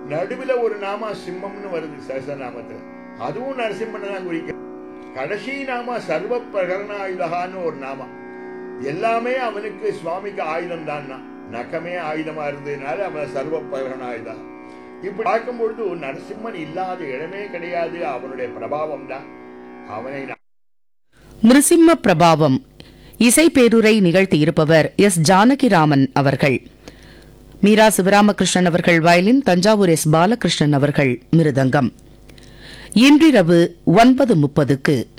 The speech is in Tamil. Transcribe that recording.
நடுவுல ஒரு நாமா சிம்மம்னு வருது சகசநாமத்துல அதுவும் நரசிம்மனை தான் குறிக்க கடைசி நாமா சர்வ பிரகரணாயுதகான்னு ஒரு நாமா எல்லாமே அவனுக்கு சுவாமிக்கு ஆயுதம் தான் நகமே ஆயுதமா இருந்ததுனால அவன் சர்வ பிரகரணாயுதா இப்படி பார்க்கும்பொழுது நரசிம்மன் இல்லாத இடமே கிடையாது அவனுடைய பிரபாவம் தான் அவனை நான் நிருசிம்ம பிரபாவம் இசை பேருரை நிகழ்த்தியிருப்பவர் எஸ் ஜானகிராமன் அவர்கள் மீரா சிவராமகிருஷ்ணன் அவர்கள் வயலின் தஞ்சாவூர் எஸ் பாலகிருஷ்ணன் அவர்கள் மிருதங்கம் இன்றிரவு ஒன்பது முப்பதுக்கு